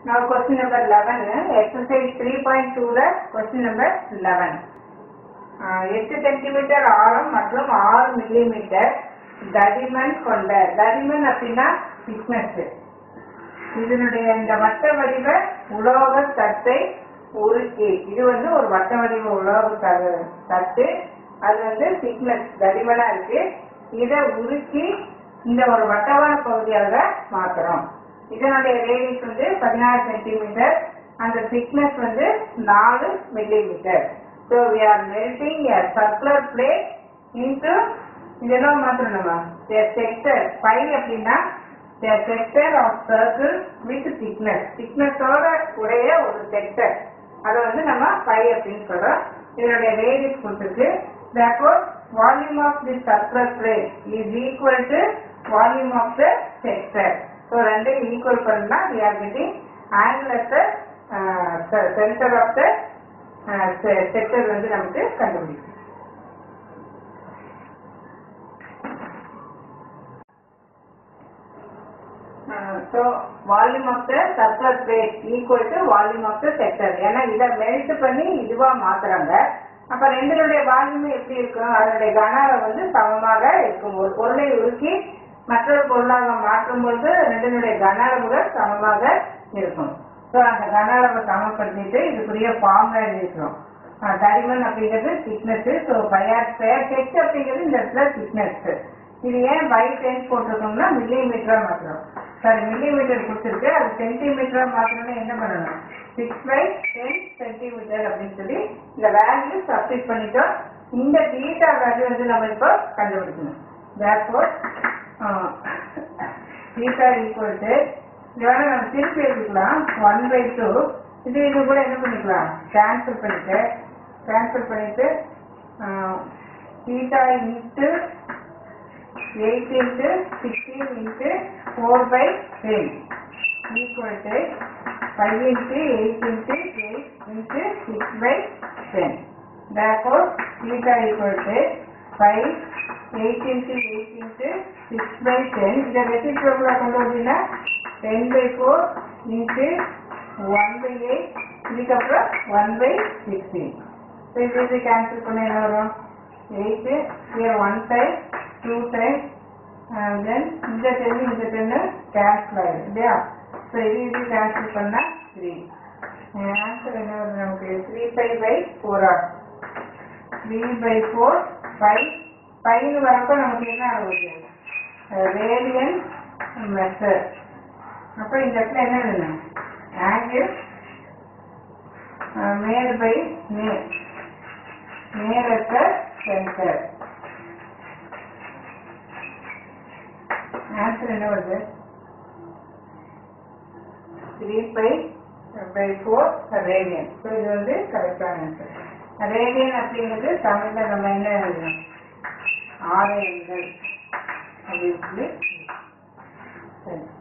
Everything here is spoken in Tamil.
Now question number 11, exercise 3.2 ல question number 11. ஆஹ் எட்டு சென்டிமீட்டர் ஆழம் மற்றும் ஆறு மில்லிமீட்டர் தடிமன் கொண்ட தடிமன் அப்படின்னா திக்னஸ் இதனுடைய இந்த வட்ட வடிவ உலோக தட்டை உருக்கி இது வந்து ஒரு வட்ட வடிவ உலோக த- தட்டு அது வந்து திக்னஸ் தடிமனா இருக்கு இதை உருக்கி இந்த ஒரு வட்டமான பகுதியாக மாத்துறோம் இதனுடைய ரேடியஸ் வந்து பதினாறு சென்டிமீட்டர் அந்த திக்னஸ் வந்து நாலு millimetre so we are melting a circular plate into இதெல்லாம் மாற்றணுமா செக்டர் பை அப்படின்னா sector of circle with thickness திக்னஸோட உடைய ஒரு செக்டர் அதை வந்து நம்ம பை அப்படின்னு சொல்றோம் இதனுடைய ரேடியஸ் கொடுத்துருக்கு therefore volume of this circular plate is equal to volume of the sector so ரெண்டையும் ஈக்குவல் பண்ணா we are getting angle at the uh, ce- center of the uh, se- sector வந்து நமக்கு கண்டுபிடிக்கும் so volume of the circular plate equal to volume of the sector ஏன்னா இதை மெல்ட் பண்ணி இதுவா மாத்துறாங்க அப்ப ரெண்டுடைய வால்யூம் எப்படி இருக்கும் அதனுடைய கன அளவு வந்து சமமாக இருக்கும் ஒரு பொருளை உருக்கி மற்றொரு பொருளாக மாற்றும் பொழுது ரெண்டினுடைய கன அளவுகள் சமமாக இருக்கும் ஸோ அந்த கன அளவை சமப்படுத்திட்டு இதுக்குரிய ஃபார்ம்ல எழுதிக்கிறோம் அஹ் தடிமன் அப்படிங்கிறது thickness so pi r square H அப்படிங்கிறது இந்த இடத்துல திக்னஸ் இது ஏன் பை டென்ஸ் போட்டிருக்கோம்னா மில்லி மீட்டரா மாத்துறோம் சாரி மில்லி மீட்டர் கொடுத்துருக்கு அது சென்டிமீட்டரா மாத்தணும்னா என்ன பண்ணணும் சிக்ஸ் பை டென் சென்டிமீட்டர் அப்படின்னு சொல்லி இந்த வேல்யூ சப்ஸ்டிட் பண்ணிட்டோம் இந்த டீட்டா வேல்யூ வந்து நம்ம இப்போ கண்டுபிடிக்கணும் தேர்ஃபோர் டீட்டா ஈக்குவல் டு இது வேணா நம்ம திருப்பி எழுதிக்கலாம் ஒன் பை டூ இது இது கூட என்ன பண்ணிக்கலாம் கேன்சல் பண்ணிட்டு கேன்சல் பண்ணிட்டு theta into eight into sixteen into four by ten equal to five into eight into eight into six by ten therefore theta equal to 5 8 into 8 into 6 by 10 இதை ரெசிப்ரோக்கலா கொண்டு வந்தீங்கன்னா 10 by 4 into 1 by 8 இதுக்கப்புறம் 1 by 16 so இது இது கேன்சல் பண்ண என்ன வரும் 8 here 1 time 2 time and then இந்த 10 இந்த 10 கேன்சல் ஆயிடும் இல்லையா so இது இது கேன்சல் பண்ணா 3 ஆன்சர் என்ன வருது நமக்கு 3 பை பை 4 ஆகும் த்ரீ பை ஃபோர் ஃபைவ் ஃபைவ்னு வரப்போ நமக்கு என்ன ஆகுது ரேடியன் மெத்தட் அப்போ இந்த இடத்துல என்ன எழுதணும் ஆங்கிள் மேல் பை நேர் நேரத்த சென்டர் ஆன்சர் என்ன வருது three pi by four radian so இது வந்து கரெக்டான ஆன்சர் ரேடியன் அப்படிங்கிறது தமிழ்ல நம்ம என்ன எழுதணும் ஆலயங்கள் அப்படின்னு சொல்லி சரி